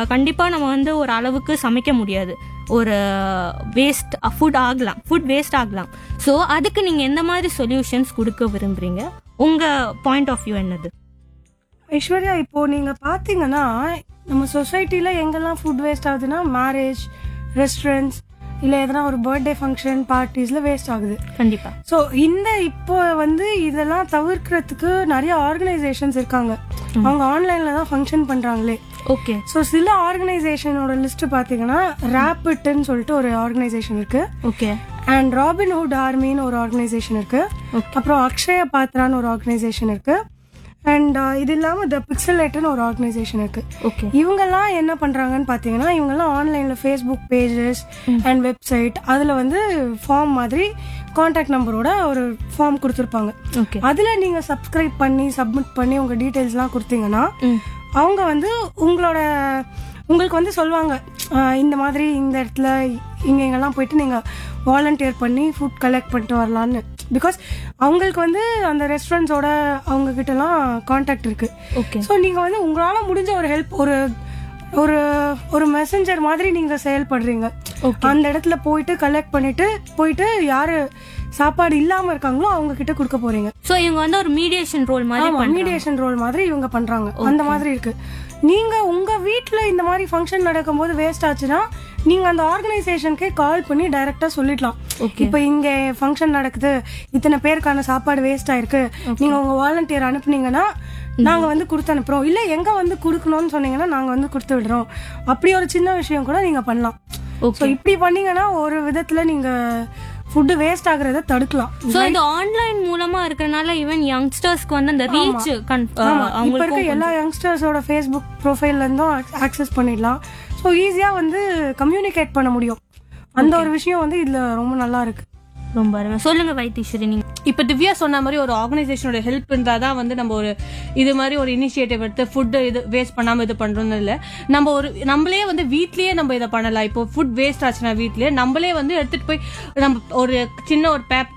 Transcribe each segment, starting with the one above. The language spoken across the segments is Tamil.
கண்டிப்பாக நம்ம வந்து ஒரு அளவுக்கு சமைக்க முடியாது ஒரு வேஸ்ட் ஃபுட் ஆகலாம் ஃபுட் வேஸ்ட் ஆகலாம் ஸோ அதுக்கு நீங்கள் எந்த மாதிரி சொல்யூஷன்ஸ் கொடுக்க விரும்புறீங்க உங்கள் பாயிண்ட் ஆஃப் வியூ என்னது ஐஸ்வர்யா இப்போ நீங்க பாத்தீங்கன்னா நம்ம சொசைட்டில எங்கெல்லாம் ஃபுட் வேஸ்ட் ஆகுதுன்னா மேரேஜ் ரெஸ்டாரண்ட்ஸ் இல்ல எதனா ஒரு பர்த்டே ஃபங்க்ஷன் பார்ட்டிஸ்ல வேஸ்ட் ஆகுது கண்டிப்பாக ஸோ இந்த இப்போ வந்து இதெல்லாம் தவிர்க்கிறதுக்கு நிறைய ஆர்கனைசேஷன்ஸ் இருக்காங்க அவங்க ஆன்லைன்ல தான் ஃபங்க்ஷன் பண்றாங்களே ஓகே ஸோ சில ஆர்கனைசேஷனோட லிஸ்ட் பாத்தீங்கன்னா ரேபிட்னு சொல்லிட்டு ஒரு ஆர்கனைசேஷன் இருக்கு ஓகே அண்ட் ராபின்ஹுட் ஆர்மின்னு ஒரு ஆர்கனைசேஷன் இருக்கு அப்புறம் அக்ஷய பாத்ரான்னு ஒரு ஆர்கனைசேஷன் இருக்கு அண்ட் இது இல்லாம த பிக்சலேட்னு ஒரு ஆர்கனைசேஷன் இருக்கு ஓகே இவங்கெல்லாம் என்ன பண்றாங்கன்னு பாத்தீங்கன்னா இவங்கெல்லாம் ஆன்லைன்ல ஃபேஸ்புக் பேஜஸ் அண்ட் வெப்சைட் அதுல வந்து ஃபார்ம் மாதிரி காண்டாக்ட் நம்பரோட ஒரு ஃபார்ம் கொடுத்துருப்பாங்க ஓகே அதுல நீங்க சப்ஸ்கிரைப் பண்ணி சப்மிட் பண்ணி உங்க டீடைல்ஸ்லாம் கொடுத்தீங்கன்னா அவங்க வந்து உங்களோட உங்களுக்கு வந்து சொல்லுவாங்க ஆஹ் இந்த மாதிரி இந்த இடத்துல இங்க இங்கெல்லாம் போயிட்டு நீங்க வாலண்டியர் பண்ணி ஃபுட் கலெக்ட் பண்ணிட்டு வரலான்னு பிகாஸ் அவங்களுக்கு வந்து அந்த ரெஸ்டாரண்ட்ஸோட அவங்க கிட்டலாம் காண்டாக்ட் இருக்கு ஓகே ஸோ நீங்க வந்து உங்களால முடிஞ்ச ஒரு ஹெல்ப் ஒரு ஒரு ஒரு மெசஞ்சர் மாதிரி நீங்க செயல்படுறீங்க அந்த இடத்துல போயிட்டு கலெக்ட் பண்ணிட்டு போயிட்டு யாரு சாப்பாடு இல்லாம இருக்காங்களோ அவங்க கிட்ட கொடுக்க போறீங்க ஸோ இவங்க வந்து ஒரு மீடியேஷன் ரோல் மாதிரி ஆமா பண்றாங்க. மீடியேஷன் ரோல் மாதிரி இவங்க பண்றாங்க அந்த மாதிரி இருக்கு நீங்க உங்க வீட்ல இந்த மாதிரி ஃபங்க்ஷன் நடக்கும்போது வேஸ்ட் ஆச்சுன்னா நீங்க அந்த ஆர்கனைசேஷனுக்கே கால் பண்ணி டைரக்டா சொல்லிடலாம் இப்போ இங்க ஃபங்க்ஷன் நடக்குது இத்தனை பேருக்கான சாப்பாடு வேஸ்ட் ஆயிருக்கு நீங்க உங்க வாலண்டியர் அனுப்புனீங்கன்னா நாங்க வந்து கொடுத்து அனுப்புறோம் இல்ல எங்க வந்து கொடுக்கணும்னு சொன்னீங்கன்னா நாங்க வந்து கொடுத்து விடுறோம் அப்படி ஒரு சின்ன விஷயம் கூட நீங்க பண்ணலாம் Okay. ஸோ இப்படி பண்ணீங்கன்னா ஒரு விதத்துல நீங்க ஃபுட்டு வேஸ்ட் ஆகுறத தடுக்கலாம் ஸோ இது ஆன்லைன் மூலமா இருக்கறனால ஈவன் யங்ஸ்டர்ஸ்க்கு வந்து அந்த ரீச் ஆமா, இப்ப அவங்களுக்கு இருக்க எல்லா யங்ஸ்டர்ஸோட ஃபேஸ்புக் ப்ரொஃபைல்ல இருந்தும் ஆக்சஸ் பண்ணிடலாம் ஸோ ஈஸியா வந்து கம்யூனிகேட் பண்ண முடியும் அந்த ஒரு விஷயம் வந்து இதுல ரொம்ப நல்லா இருக்கு ரொம்ப அருமை சொல்லுங்க வைத்தீஸ்வரி நீங்க இப்ப திவ்யா சொன்ன மாதிரி ஒரு ஆர்கனைசேஷனோட ஹெல்ப் இருந்தா தான் வந்து நம்ம ஒரு இது மாதிரி ஒரு இனிஷியேட்டிவ் எடுத்து ஃபுட் இது வேஸ்ட் பண்ணாம இது பண்றோம்னு இல்ல நம்ம ஒரு நம்மளே வந்து வீட்லயே நம்ம இதை பண்ணலாம் இப்போ ஃபுட் வேஸ்ட் ஆச்சுன்னா வீட்லயே நம்மளே வந்து எடுத்துட்டு போய் நம்ம ஒரு சின்ன ஒரு பேப்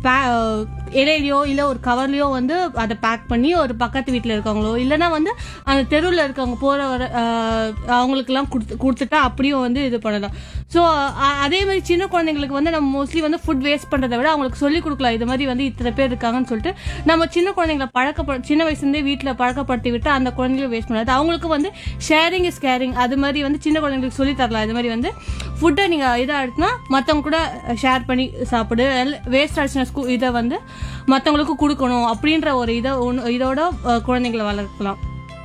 இலையிலயோ இல்ல ஒரு கவர்லயோ வந்து அதை பேக் பண்ணி ஒரு பக்கத்து வீட்ல இருக்கவங்களோ இல்லனா வந்து அந்த தெருவில் இருக்கவங்க போற வர அவங்களுக்குலாம் கொடுத்து கொடுத்துட்டா அப்படியும் வந்து இது பண்ணலாம் ஸோ அதே மாதிரி சின்ன குழந்தைங்களுக்கு வந்து நம்ம மோஸ்ட்லி வந்து ஃபுட் வேஸ்ட் பண்றதை விட அவங்களுக்கு சொல்லி கொடுக்கலாம் இது மாதிரி வந்து இத்தனை பேர் இருக்காங்கன்னு சொல்லிட்டு நம்ம சின்ன குழந்தைங்களை பழக்க சின்ன வயசுலேருந்தே வீட்டில் பழக்கப்படுத்தி விட்டு அந்த குழந்தைங்களும் வேஸ்ட் பண்ணாது அவங்களுக்கு வந்து ஷேரிங் இஸ் கேரிங் அது மாதிரி வந்து சின்ன குழந்தைங்களுக்கு சொல்லி தரலாம் இது மாதிரி வந்து ஃபுட்டை நீங்க இதாக எடுத்துனா மற்றவங்க கூட ஷேர் பண்ணி சாப்பிடு வேஸ்ட் ஆச்சுன்னா ஸ்கூ இதை வந்து மற்றவங்களுக்கு கொடுக்கணும் அப்படின்ற ஒரு இதை ஒண்ணு- இதோட அஹ், குழந்தைங்களை வளர்க்கலாம்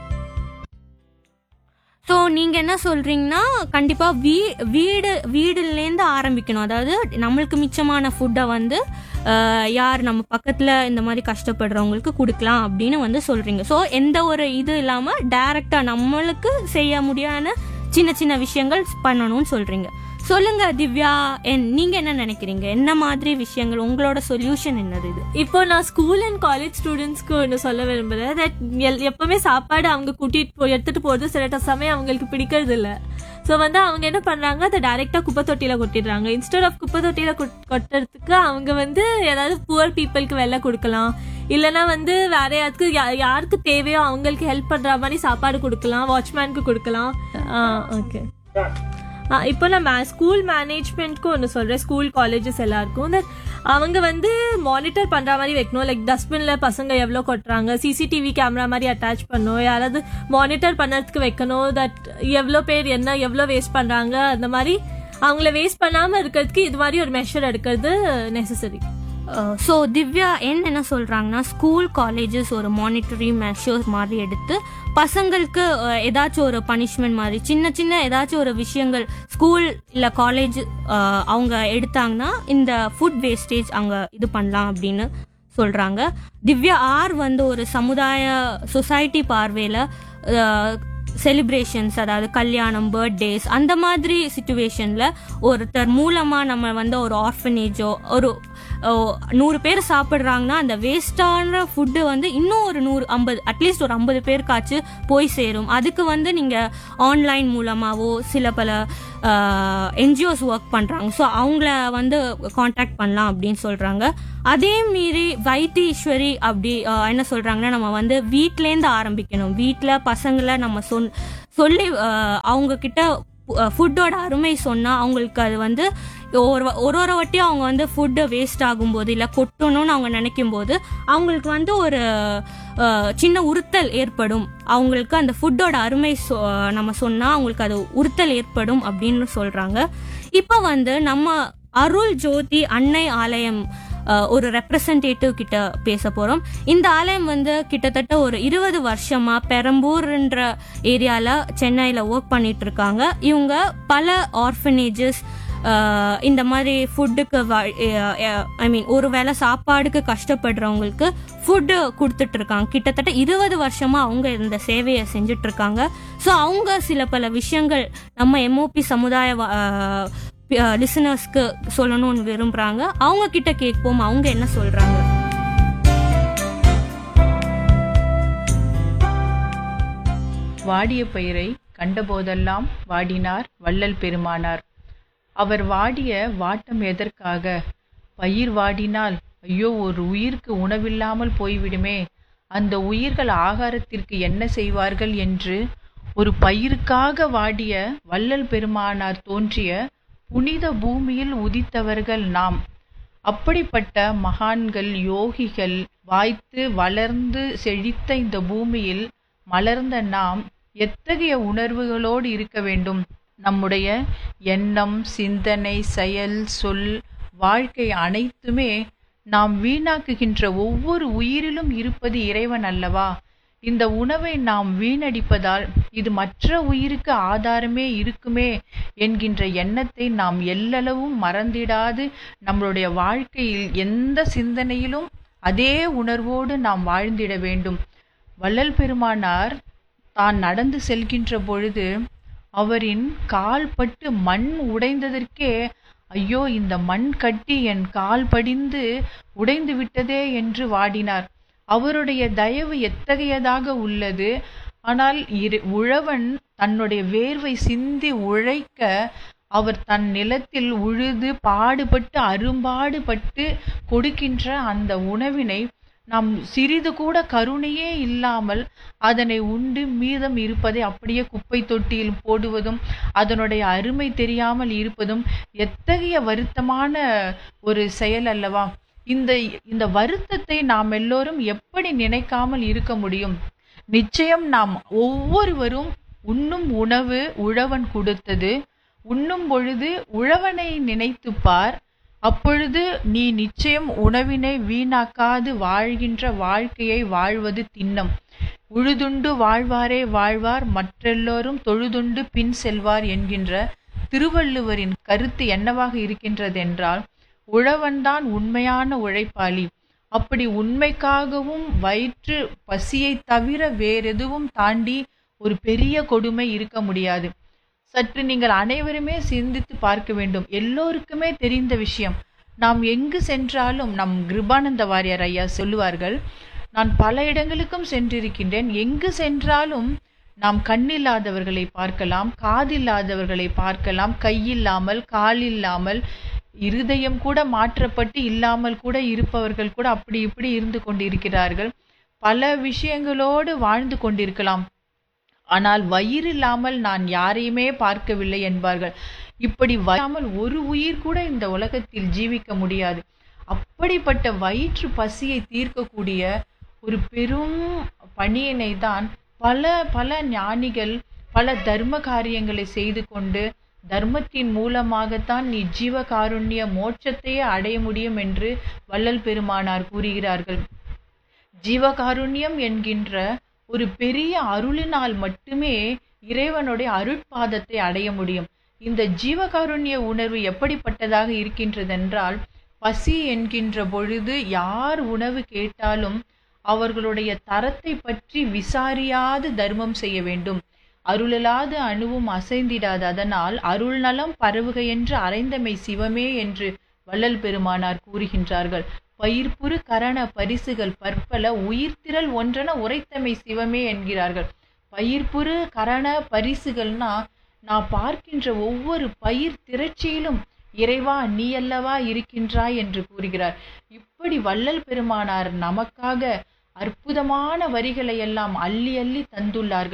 ஸோ நீங்க என்ன சொல்றீங்கன்னா கண்டிப்பா வீ வீடு வீடுலேருந்து ஆரம்பிக்கணும் அதாவது நம்மளுக்கு மிச்சமான ஃபுட்டை வந்து அஹ், யார் நம்ம பக்கத்துல இந்த மாதிரி கஷ்டப்படுறவங்களுக்கு கொடுக்கலாம் அப்படின்னு வந்து சொல்றீங்க ஸோ எந்த ஒரு இது இல்லாம டைரக்டா நம்மளுக்கு செய்ய முடியாத சின்ன சின்ன விஷயங்கள் பண்ணணும்னு சொல்றீங்க சொல்லுங்க திவ்யா என் நீங்க என்ன நினைக்கிறீங்க என்ன மாதிரி விஷயங்கள் உங்களோட சொல்யூஷன் என்னது இது இப்போ நான் ஸ்கூல் அண்ட் காலேஜ் ஸ்டூடெண்ட்ஸ்க்கு ஒன்று சொல்ல விரும்புறேன் தட் எப்பவுமே சாப்பாடு அவங்க கூட்டிட்டு போய் எடுத்துட்டு போறது சில சமயம் அவங்களுக்கு பிடிக்கிறது இல்ல ஸோ வந்து அவங்க என்ன பண்றாங்க அதை டைரக்டா குப்பை தொட்டியில கொட்டிடுறாங்க இன்ஸ்டெட் ஆஃப் குப்பை தொட்டியில கொட்- கொட்டுறதுக்கு அவங்க வந்து ஏதாவது புவர் பீப்புளுக்கு வெளில கொடுக்கலாம் இல்லைன்னா வந்து வேற யாருக்கு யா- யாருக்கு தேவையோ அவங்களுக்கு ஹெல்ப் பண்ற மாதிரி சாப்பாடு கொடுக்கலாம் வாட்ச்மேனுக்கு கொடுக்கலாம் ஓகே ஆ, இப்போ நான் ஸ்கூல் மேனேஜ்மெண்ட்க்கு ஒன்று சொல்கிறேன் ஸ்கூல் காலேஜஸ் எல்லாருக்கும் that அவங்க வந்து மானிட்டர் பண்ணுற மாதிரி வைக்கணும் லைக் டஸ்ட்பினில் பசங்க எவ்வளோ கொட்டுறாங்க சிசிடிவி கேமரா மாதிரி அட்டாச் பண்ணணும் யாராவது மானிட்டர் பண்ணுறதுக்கு வைக்கணும் தட் எவ்வளோ பேர் என்ன எவ்வளோ வேஸ்ட் பண்ணுறாங்க அந்த மாதிரி அவங்கள வேஸ்ட் பண்ணாமல் இருக்கிறதுக்கு இது மாதிரி ஒரு மெஷர் எடுக்கிறது நெசசரி ஸோ திவ்யா என்ன என்ன சொல்றாங்கன்னா ஸ்கூல் காலேஜஸ் ஒரு மானிட்டரி மெஷர்ஸ் மாதிரி எடுத்து பசங்களுக்கு அஹ், ஏதாச்சும் ஒரு பனிஷ்மெண்ட் மாதிரி சின்ன சின்ன ஏதாச்சும் ஒரு விஷயங்கள் ஸ்கூல் இல்லை காலேஜ் அவங்க எடுத்தாங்கன்னா இந்த ஃபுட் வேஸ்டேஜ் அவங்க இது பண்ணலாம் அப்படின்னு சொல்றாங்க திவ்யா ஆர் வந்து ஒரு சமுதாய சொசைட்டி பார்வையில் செலிப்ரேஷன்ஸ் அதாவது கல்யாணம் பர்த்டேஸ் அந்த மாதிரி சுச்சுவேஷனில் ஒருத்தர் மூலமாக நம்ம வந்து ஒரு ஆர்ஃபனேஜோ ஒரு ஓ, நூறு பேர் சாப்பிட்றாங்கன்னா அந்த வேஸ்டான ஃபுட்டு வந்து இன்னும் ஒரு நூறு ஐம்பது அட்லீஸ்ட் ஒரு ஐம்பது பேருக்காச்சு போய் சேரும் அதுக்கு வந்து நீங்கள் ஆன்லைன் மூலமாகவோ சில பல என்ஜிஓஸ் ஒர்க் பண்ணுறாங்க ஸோ அவங்கள வந்து காண்டாக்ட் பண்ணலாம் அப்படின்னு சொல்கிறாங்க அதே மீறி வைத்தீஸ்வரி அப்படி ஆஹ், என்ன சொல்கிறாங்கன்னா நம்ம வந்து வீட்டிலேருந்து ஆரம்பிக்கணும் வீட்டில் பசங்களை நம்ம சொன் சொல்லி அஹ், அவங்க கிட்ட ஃபுட்டோட அருமை சொன்னா அவங்களுக்கு அது வந்து ஒரு வ- ஒரு ஒரு வாட்டியும் அவங்க வந்து ஃபுட்டு வேஸ்ட் ஆகும்போது இல்லை கொட்டணும்னு அவங்க நினைக்கும் போது அவங்களுக்கு வந்து ஒரு அஹ், சின்ன உறுத்தல் ஏற்படும் அவங்களுக்கு அந்த ஃபுட்டோட அருமை சொ- நம்ம சொன்னா அவங்களுக்கு அது உறுத்தல் ஏற்படும் அப்படின்னு சொல்றாங்க இப்போ வந்து நம்ம அருள் ஜோதி அன்னை ஆலயம் அஹ், ஒரு ரெப்ரசன்டேட்டிவ் கிட்ட பேச போறோம் இந்த ஆலயம் வந்து கிட்டத்தட்ட ஒரு இருபது வருஷமா பெரம்பூர்ன்ற ஏரியால சென்னையில ஒர்க் பண்ணிட்டு இருக்காங்க இவங்க பல ஆர்ஃபனேஜஸ் இந்த மாதிரி ஃபுட்டுக்கு ஐ மீன் ஒரு வேளை சாப்பாடுக்கு கஷ்டப்படுறவங்களுக்கு ஃபுட்டு கொடுத்துட்டு இருக்காங்க கிட்டத்தட்ட இருபது வருஷமா அவங்க இந்த சேவையை செஞ்சுட்டு இருக்காங்க ஸோ அவங்க சில பல விஷயங்கள் நம்ம எம்ஓபி சமுதாய லிசனர்ஸ்க்கு சொல்லணும்னு விரும்புறாங்க அவங்க கிட்ட கேட்போம் அவங்க என்ன சொல்றாங்க வாடிய பயிரை கண்டபோதெல்லாம் வாடினார் வள்ளல் பெருமானார் அவர் வாடிய வாட்டம் எதற்காக பயிர் வாடினால் ஐயோ ஒரு உயிருக்கு உணவில்லாமல் போய்விடுமே அந்த உயிர்கள் ஆகாரத்திற்கு என்ன செய்வார்கள் என்று ஒரு பயிருக்காக வாடிய வள்ளல் பெருமானார் தோன்றிய புனித பூமியில் உதித்தவர்கள் நாம் அப்படிப்பட்ட மகான்கள் யோகிகள் வாய்த்து வளர்ந்து செழித்த இந்த பூமியில் மலர்ந்த நாம் எத்தகைய உணர்வுகளோடு இருக்க வேண்டும் நம்முடைய எண்ணம் சிந்தனை செயல் சொல் வாழ்க்கை அனைத்துமே நாம் வீணாக்குகின்ற ஒவ்வொரு உயிரிலும் இருப்பது இறைவன் அல்லவா இந்த உணவை நாம் வீணடிப்பதால் இது மற்ற உயிருக்கு ஆதாரமே இருக்குமே என்கின்ற எண்ணத்தை நாம் எல்லளவும் மறந்திடாது நம்மளுடைய வாழ்க்கையில் எந்த சிந்தனையிலும் அதே உணர்வோடு நாம் வாழ்ந்திட வேண்டும் வள்ளல் பெருமானார் தான் நடந்து செல்கின்ற பொழுது அவரின் கால் பட்டு மண் உடைந்ததற்கே ஐயோ இந்த மண் கட்டி என் கால் படிந்து உடைந்து விட்டதே என்று வாடினார் அவருடைய தயவு எத்தகையதாக உள்ளது ஆனால் இரு உழவன் தன்னுடைய வேர்வை சிந்தி உழைக்க அவர் தன் நிலத்தில் உழுது பாடுபட்டு அரும்பாடுபட்டு கொடுக்கின்ற அந்த உணவினை நாம் சிறிது கூட கருணையே இல்லாமல் அதனை உண்டு மீதம் இருப்பதை அப்படியே குப்பை தொட்டியில் போடுவதும் அதனுடைய அருமை தெரியாமல் இருப்பதும் எத்தகைய வருத்தமான ஒரு செயல் அல்லவா இந்த இந்த வருத்தத்தை நாம் எல்லோரும் எப்படி நினைக்காமல் இருக்க முடியும் நிச்சயம் நாம் ஒவ்வொருவரும் உண்ணும் உணவு உழவன் கொடுத்தது உண்ணும் பொழுது உழவனை நினைத்துப் பார் அப்பொழுது நீ நிச்சயம் உணவினை வீணாக்காது வாழ்கின்ற வாழ்க்கையை வாழ்வது திண்ணம் உழுதுண்டு வாழ்வாரே வாழ்வார் மற்றெல்லோரும் தொழுதுண்டு பின் செல்வார் என்கின்ற திருவள்ளுவரின் கருத்து என்னவாக இருக்கின்றது என்றால் உழவன்தான் உண்மையான உழைப்பாளி அப்படி உண்மைக்காகவும் வயிற்று பசியை தவிர வேறெதுவும் தாண்டி ஒரு பெரிய கொடுமை இருக்க முடியாது சற்று நீங்கள் அனைவருமே சிந்தித்து பார்க்க வேண்டும் எல்லோருக்குமே தெரிந்த விஷயம் நாம் எங்கு சென்றாலும் நம் கிருபானந்த வாரியார் ஐயா சொல்லுவார்கள் நான் பல இடங்களுக்கும் சென்றிருக்கின்றேன் எங்கு சென்றாலும் நாம் கண்ணில்லாதவர்களை பார்க்கலாம் காதில்லாதவர்களை பார்க்கலாம் கையில்லாமல் காலில்லாமல் இருதயம் கூட மாற்றப்பட்டு இல்லாமல் கூட இருப்பவர்கள் கூட அப்படி இப்படி இருந்து கொண்டிருக்கிறார்கள் பல விஷயங்களோடு வாழ்ந்து கொண்டிருக்கலாம் ஆனால் வயிறு இல்லாமல் நான் யாரையுமே பார்க்கவில்லை என்பார்கள் இப்படி வராமல் ஒரு உயிர் கூட இந்த உலகத்தில் ஜீவிக்க முடியாது அப்படிப்பட்ட வயிற்று பசியை தீர்க்கக்கூடிய ஒரு பெரும் பணியினை தான் பல பல ஞானிகள் பல தர்ம காரியங்களை செய்து கொண்டு தர்மத்தின் மூலமாகத்தான் நீ ஜீவகாருண்ய மோட்சத்தையே அடைய முடியும் என்று வள்ளல் பெருமானார் கூறுகிறார்கள் ஜீவகாருண்யம் என்கின்ற ஒரு பெரிய அருளினால் மட்டுமே இறைவனுடைய அருட்பாதத்தை அடைய முடியும் இந்த ஜீவகாருண்ய உணர்வு எப்படிப்பட்டதாக இருக்கின்றதென்றால் பசி என்கின்ற பொழுது யார் உணவு கேட்டாலும் அவர்களுடைய தரத்தை பற்றி விசாரியாது தர்மம் செய்ய வேண்டும் அருளலாது அணுவும் அசைந்திடாது அதனால் அருள் நலம் பரவுக என்று அரைந்தமை சிவமே என்று வள்ளல் பெருமானார் கூறுகின்றார்கள் பயிர்ப்புறு கரண பரிசுகள் பற்பல உயிர்த்திரள் ஒன்றென உரைத்தமை சிவமே என்கிறார்கள் பயிர்ப்புறு கரண பரிசுகள்னா நான் பார்க்கின்ற ஒவ்வொரு பயிர் திரட்சியிலும் இறைவா நீ அல்லவா இருக்கின்றாய் என்று கூறுகிறார் இப்படி வள்ளல் பெருமானார் நமக்காக அற்புதமான வரிகளை எல்லாம் அள்ளி அள்ளி தந்துள்ளார்கள்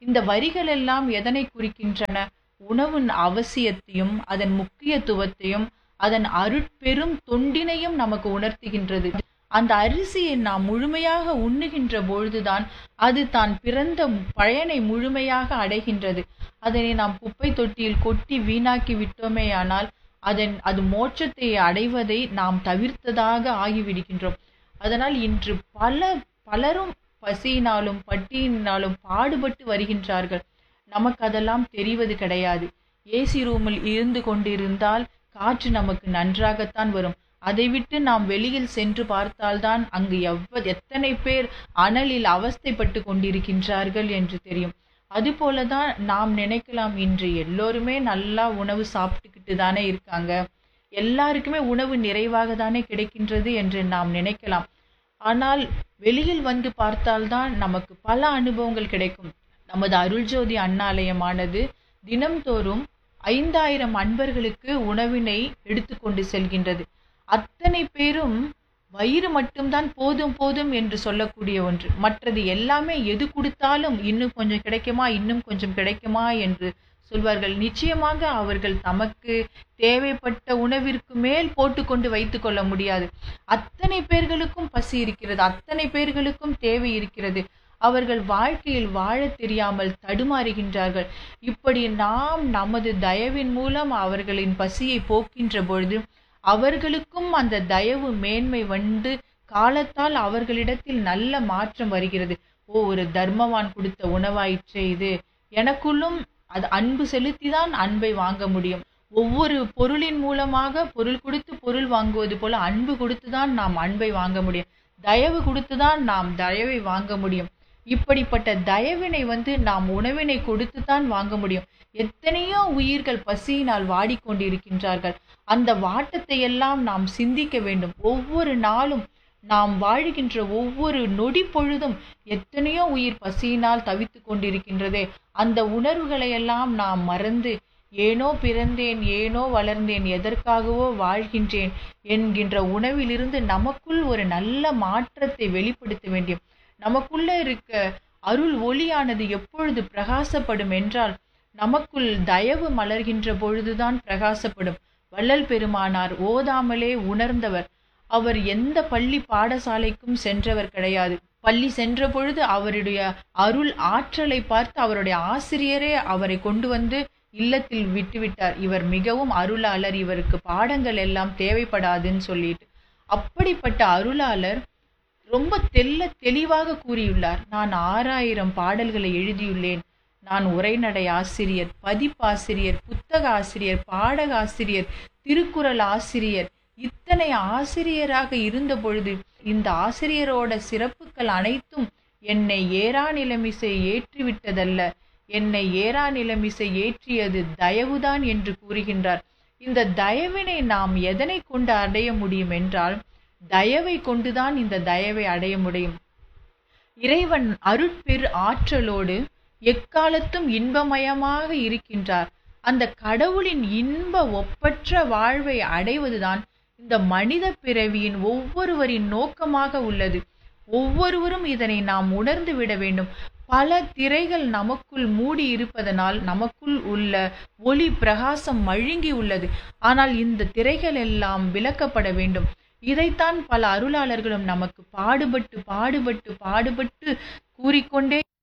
இந்த வரிகள் எல்லாம் எதனை குறிக்கின்றன உணவின் அவசியத்தையும் அதன் முக்கியத்துவத்தையும் அதன் அருட்பெரும் தொண்டினையும் நமக்கு உணர்த்துகின்றது அந்த அரிசியை நாம் முழுமையாக உண்ணுகின்ற பொழுதுதான் அது தான் பிறந்த பயனை முழுமையாக அடைகின்றது அதனை நாம் குப்பை தொட்டியில் கொட்டி வீணாக்கி விட்டோமேயானால் அதன் அது மோட்சத்தை அடைவதை நாம் தவிர்த்ததாக ஆகிவிடுகின்றோம் அதனால் இன்று பல பலரும் பசியினாலும் பட்டியினாலும் பாடுபட்டு வருகின்றார்கள் நமக்கு அதெல்லாம் தெரிவது கிடையாது ஏசி ரூமில் இருந்து கொண்டிருந்தால் காற்று நமக்கு நன்றாகத்தான் வரும் அதை விட்டு நாம் வெளியில் சென்று பார்த்தால்தான் அங்கு எவ்வ எத்தனை பேர் அனலில் அவஸ்தைப்பட்டு கொண்டிருக்கின்றார்கள் என்று தெரியும் அதுபோலதான் நாம் நினைக்கலாம் இன்று எல்லோருமே நல்லா உணவு சாப்பிட்டுக்கிட்டு தானே இருக்காங்க எல்லாருக்குமே உணவு நிறைவாக தானே கிடைக்கின்றது என்று நாம் நினைக்கலாம் ஆனால் வெளியில் வந்து பார்த்தால்தான் நமக்கு பல அனுபவங்கள் கிடைக்கும் நமது அருள்ஜோதி அண்ணாலயமானது தினம்தோறும் ஐந்தாயிரம் அன்பர்களுக்கு உணவினை எடுத்துக்கொண்டு செல்கின்றது அத்தனை பேரும் வயிறு மட்டும்தான் போதும் போதும் என்று சொல்லக்கூடிய ஒன்று மற்றது எல்லாமே எது கொடுத்தாலும் இன்னும் கொஞ்சம் கிடைக்குமா இன்னும் கொஞ்சம் கிடைக்குமா என்று சொல்வார்கள் நிச்சயமாக அவர்கள் தமக்கு தேவைப்பட்ட உணவிற்கு மேல் போட்டுக்கொண்டு வைத்துக் கொள்ள முடியாது அத்தனை பேர்களுக்கும் பசி இருக்கிறது அத்தனை பேர்களுக்கும் தேவை இருக்கிறது அவர்கள் வாழ்க்கையில் வாழத் தெரியாமல் தடுமாறுகின்றார்கள் இப்படி நாம் நமது தயவின் மூலம் அவர்களின் பசியை போக்கின்ற பொழுது அவர்களுக்கும் அந்த தயவு மேன்மை வந்து காலத்தால் அவர்களிடத்தில் நல்ல மாற்றம் வருகிறது ஓ ஒரு தர்மவான் கொடுத்த உணவாயிற்றே இது எனக்குள்ளும் அது அன்பு செலுத்திதான் அன்பை வாங்க முடியும் ஒவ்வொரு பொருளின் மூலமாக பொருள் கொடுத்து பொருள் வாங்குவது போல அன்பு கொடுத்துதான் நாம் அன்பை வாங்க முடியும் தயவு கொடுத்துதான் நாம் தயவை வாங்க முடியும் இப்படிப்பட்ட தயவினை வந்து நாம் உணவினை கொடுத்துதான் வாங்க முடியும் எத்தனையோ உயிர்கள் பசியினால் வாடிக்கொண்டிருக்கின்றார்கள் அந்த வாட்டத்தை எல்லாம் நாம் சிந்திக்க வேண்டும் ஒவ்வொரு நாளும் நாம் வாழுகின்ற ஒவ்வொரு நொடி பொழுதும் எத்தனையோ உயிர் பசியினால் தவித்து கொண்டிருக்கின்றதே அந்த உணர்வுகளை எல்லாம் நாம் மறந்து ஏனோ பிறந்தேன் ஏனோ வளர்ந்தேன் எதற்காகவோ வாழ்கின்றேன் என்கின்ற உணவிலிருந்து நமக்குள் ஒரு நல்ல மாற்றத்தை வெளிப்படுத்த வேண்டியும் நமக்குள்ள இருக்க அருள் ஒளியானது எப்பொழுது பிரகாசப்படும் என்றால் நமக்குள் தயவு மலர்கின்ற பொழுதுதான் பிரகாசப்படும் வள்ளல் பெருமானார் ஓதாமலே உணர்ந்தவர் அவர் எந்த பள்ளி பாடசாலைக்கும் சென்றவர் கிடையாது பள்ளி சென்ற பொழுது அவருடைய அருள் ஆற்றலை பார்த்து அவருடைய ஆசிரியரே அவரை கொண்டு வந்து இல்லத்தில் விட்டுவிட்டார் இவர் மிகவும் அருளாளர் இவருக்கு பாடங்கள் எல்லாம் தேவைப்படாதுன்னு சொல்லிட்டு அப்படிப்பட்ட அருளாளர் ரொம்ப தெல்ல தெளிவாக கூறியுள்ளார் நான் ஆறாயிரம் பாடல்களை எழுதியுள்ளேன் நான் உரைநடை ஆசிரியர் பதிப்பாசிரியர் புத்தக ஆசிரியர் பாடக ஆசிரியர் திருக்குறள் ஆசிரியர் இத்தனை ஆசிரியராக இருந்த பொழுது இந்த ஆசிரியரோட சிறப்புகள் அனைத்தும் என்னை ஏறா நிலைமிசை ஏற்றிவிட்டதல்ல என்னை ஏறா நிலைமிசை ஏற்றியது தயவுதான் என்று கூறுகின்றார் இந்த தயவினை நாம் எதனை கொண்டு அடைய முடியும் என்றால் தயவை கொண்டுதான் இந்த தயவை அடைய முடியும் இறைவன் அருட்பெரு ஆற்றலோடு எக்காலத்தும் இன்பமயமாக இருக்கின்றார் அந்த கடவுளின் இன்ப ஒப்பற்ற வாழ்வை அடைவதுதான் இந்த மனித பிறவியின் ஒவ்வொருவரின் நோக்கமாக உள்ளது ஒவ்வொருவரும் இதனை நாம் உணர்ந்து விட வேண்டும் பல திரைகள் நமக்குள் மூடி இருப்பதனால் நமக்குள் உள்ள ஒளி பிரகாசம் மழுங்கி உள்ளது ஆனால் இந்த திரைகள் எல்லாம் விளக்கப்பட வேண்டும் இதைத்தான் பல அருளாளர்களும் நமக்கு பாடுபட்டு பாடுபட்டு பாடுபட்டு கூறிக்கொண்டே